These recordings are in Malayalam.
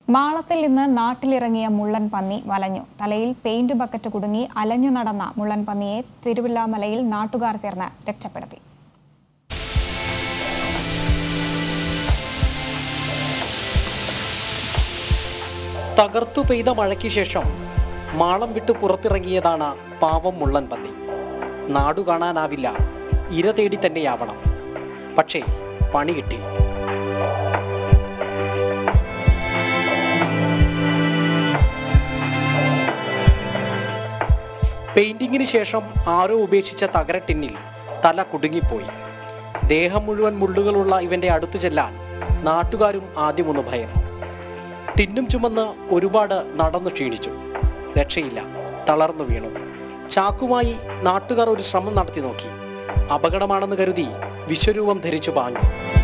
മാളത്തിൽ നിന്ന് നാട്ടിലിറങ്ങിയ മുള്ളൻ പന്നി വലഞ്ഞു തലയിൽ പെയിന്റ് ബക്കറ്റ് കുടുങ്ങി അലഞ്ഞു നടന്ന മുള്ളൻ പന്നിയെ തിരുവില്ലാമലയിൽ നാട്ടുകാർ ചേർന്ന് രക്ഷപ്പെടുത്തി തകർത്തു പെയ്ത മഴയ്ക്ക് ശേഷം മാളം വിട്ട് പുറത്തിറങ്ങിയതാണ് പാവം മുള്ളൻ പന്നി നാടു കാണാനാവില്ല ഇര തേടി തന്നെയാവണം പക്ഷേ പണി കിട്ടി പെയിന്റിങ്ങിന് ശേഷം ആരോ ഉപേക്ഷിച്ച തകര ടിന്നിൽ തല കുടുങ്ങിപ്പോയി ദേഹം മുഴുവൻ മുള്ളുകളുള്ള ഇവന്റെ അടുത്തു ചെല്ലാൻ നാട്ടുകാരും ആദ്യമൊന്ന് ഭയന്നു ടിന്നും ചുമന്ന് ഒരുപാട് നടന്നു ക്ഷീണിച്ചു രക്ഷയില്ല തളർന്നു വീണു ചാക്കുമായി നാട്ടുകാർ ഒരു ശ്രമം നടത്തി നോക്കി അപകടമാണെന്ന് കരുതി വിശ്വരൂപം ധരിച്ചു പാഞ്ഞു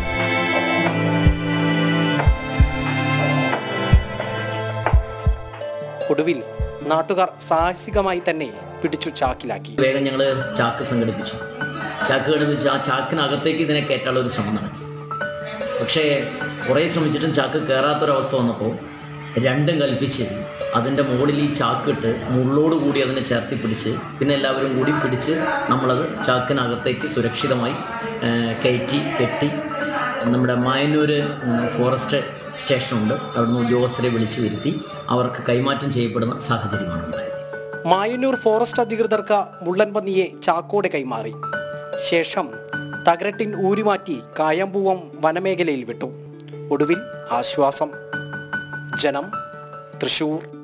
ഒടുവിൽ നാട്ടുകാർ സാഹസികമായി തന്നെ പിടിച്ചു ചാക്കിലാക്കി വേഗം ഞങ്ങൾ ചാക്ക് സംഘടിപ്പിച്ചു ചാക്ക് ഘടിപ്പിച്ച് ആ ചാക്കിനകത്തേക്ക് ഇതിനെ കയറ്റാനുള്ള ഒരു ശ്രമം നടത്തി പക്ഷേ കുറേ ശ്രമിച്ചിട്ടും ചാക്ക് കയറാത്തൊരവസ്ഥ വന്നപ്പോൾ രണ്ടും കൽപ്പിച്ച് അതിൻ്റെ മുകളിൽ ഈ ചാക്കിട്ട് മുള്ളോട് കൂടി അതിനെ ചേർത്തി പിടിച്ച് പിന്നെ എല്ലാവരും കൂടി പിടിച്ച് നമ്മളത് ചാക്കിനകത്തേക്ക് സുരക്ഷിതമായി ആ, കയറ്റി കെട്ടി നമ്മുടെ മായന്നൂർ ഫോറസ്റ്റ് സ്റ്റേഷനുണ്ട് അവിടുന്ന് ഉദ്യോഗസ്ഥരെ വിളിച്ചു വരുത്തി അവർക്ക് കൈമാറ്റം ചെയ്യപ്പെടുന്ന സാഹചര്യമാണ് ഉണ്ടായത് മായന്നൂർ ഫോറസ്റ്റ് അധികൃതർക്ക് മുള്ളൻപന്നിയെ ചാക്കോടെ കൈമാറി ശേഷം തകരട്ടിൻ ഊരിമാറ്റി കായംപൂവം വനമേഖലയിൽ വിട്ടു ഒടുവിൽ ആശ്വാസം ജനം തൃശൂർ